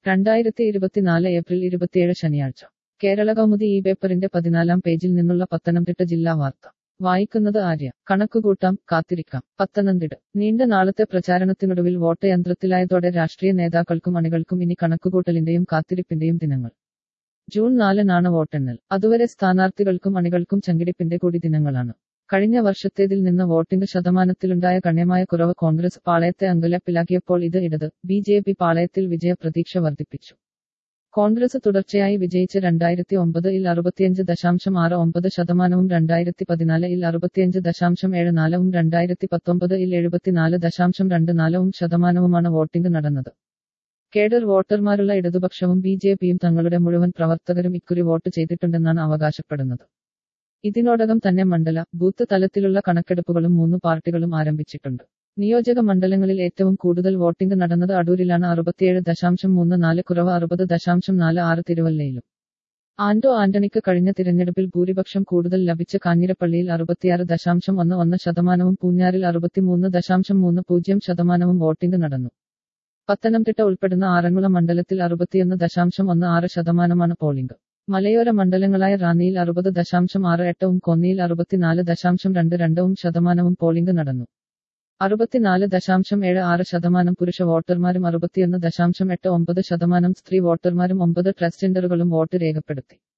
രണ്ടായിരത്തി ഇരുപത്തിനാല് ഏപ്രിൽ ഇരുപത്തിയേഴ് ശനിയാഴ്ച കേരള കൗമുദി ഈ പേപ്പറിന്റെ പതിനാലാം പേജിൽ നിന്നുള്ള പത്തനംതിട്ട ജില്ലാ വാർത്ത വായിക്കുന്നത് ആര്യ കണക്കുകൂട്ടാം കാത്തിരിക്കാം പത്തനംതിട്ട നീണ്ട നാളത്തെ പ്രചാരണത്തിനൊടുവിൽ വോട്ട് യന്ത്രത്തിലായതോടെ രാഷ്ട്രീയ നേതാക്കൾക്കും അണികൾക്കും ഇനി കണക്കുകൂട്ടലിന്റെയും കാത്തിരിപ്പിന്റെയും ദിനങ്ങൾ ജൂൺ നാലിനാണ് വോട്ടെണ്ണൽ അതുവരെ സ്ഥാനാർത്ഥികൾക്കും അണികൾക്കും ചങ്കിടിപ്പിന്റെ കൂടി ദിനങ്ങളാണ് കഴിഞ്ഞ വർഷത്തേതിൽ നിന്ന് വോട്ടിംഗ് ശതമാനത്തിലുണ്ടായ ഗണ്യമായ കുറവ് കോൺഗ്രസ് പാളയത്തെ അങ്കലപ്പിലാക്കിയപ്പോൾ ഇത് ഇടത് ബി ജെ പി പാളയത്തിൽ വിജയ പ്രതീക്ഷ വർദ്ധിപ്പിച്ചു കോൺഗ്രസ് തുടർച്ചയായി വിജയിച്ച് രണ്ടായിരത്തി ഒമ്പത് ഇൽ അറുപത്തിയഞ്ച് ദശാംശം ആറ് ഒമ്പത് ശതമാനവും രണ്ടായിരത്തി പതിനാല് ഇൽ അറുപത്തിയഞ്ച് ദശാംശം ഏഴ് നാലവും രണ്ടായിരത്തി പത്തൊമ്പത് ഇൽ എഴുപത്തിനാല് ദശാംശം രണ്ട് നാലവും ശതമാനവുമാണ് വോട്ടിംഗ് നടന്നത് കേഡർ വോട്ടർമാരുള്ള ഇടതുപക്ഷവും ബി ജെ പിയും തങ്ങളുടെ മുഴുവൻ പ്രവർത്തകരും ഇക്കുറി വോട്ട് ചെയ്തിട്ടുണ്ടെന്നാണ് അവകാശപ്പെടുന്നത് ഇതിനോടകം തന്നെ മണ്ഡല ബൂത്ത് തലത്തിലുള്ള കണക്കെടുപ്പുകളും മൂന്ന് പാർട്ടികളും ആരംഭിച്ചിട്ടുണ്ട് നിയോജക മണ്ഡലങ്ങളിൽ ഏറ്റവും കൂടുതൽ വോട്ടിംഗ് നടന്നത് അടൂരിലാണ് അറുപത്തിയേഴ് ദശാംശം മൂന്ന് നാല് കുറവ് അറുപത് ദശാംശം നാല് ആറ് തിരുവല്ലയിലും ആന്റോ ആന്റണിക്ക് കഴിഞ്ഞ തിരഞ്ഞെടുപ്പിൽ ഭൂരിപക്ഷം കൂടുതൽ ലഭിച്ച കാഞ്ഞിരപ്പള്ളിയിൽ അറുപത്തിയാറ് ദശാംശം ഒന്ന് ഒന്ന് ശതമാനവും പൂഞ്ഞാറിൽ അറുപത്തിമൂന്ന് ദശാംശം മൂന്ന് പൂജ്യം ശതമാനവും വോട്ടിംഗ് നടന്നു പത്തനംതിട്ട ഉൾപ്പെടുന്ന ആറന്മുള മണ്ഡലത്തിൽ അറുപത്തിയൊന്ന് ദശാംശം ഒന്ന് ആറ് ശതമാനമാണ് പോളിംഗ് മലയോര മണ്ഡലങ്ങളായ റാന്നിയിൽ അറുപത് ദശാംശം ആറ് എട്ടവും കൊന്നിയിൽ അറുപത്തിനാല് ദശാംശം രണ്ട് രണ്ടവും ശതമാനവും പോളിംഗ് നടന്നു അറുപത്തിനാല് ദശാംശം ഏഴ് ആറ് ശതമാനം പുരുഷ വോട്ടർമാരും അറുപത്തിയൊന്ന് ദശാംശം എട്ട് ഒമ്പത് ശതമാനം സ്ത്രീ വോട്ടർമാരും ഒമ്പത് ട്രാൻസ്ജെൻഡറുകളും വോട്ട് രേഖപ്പെടുത്തി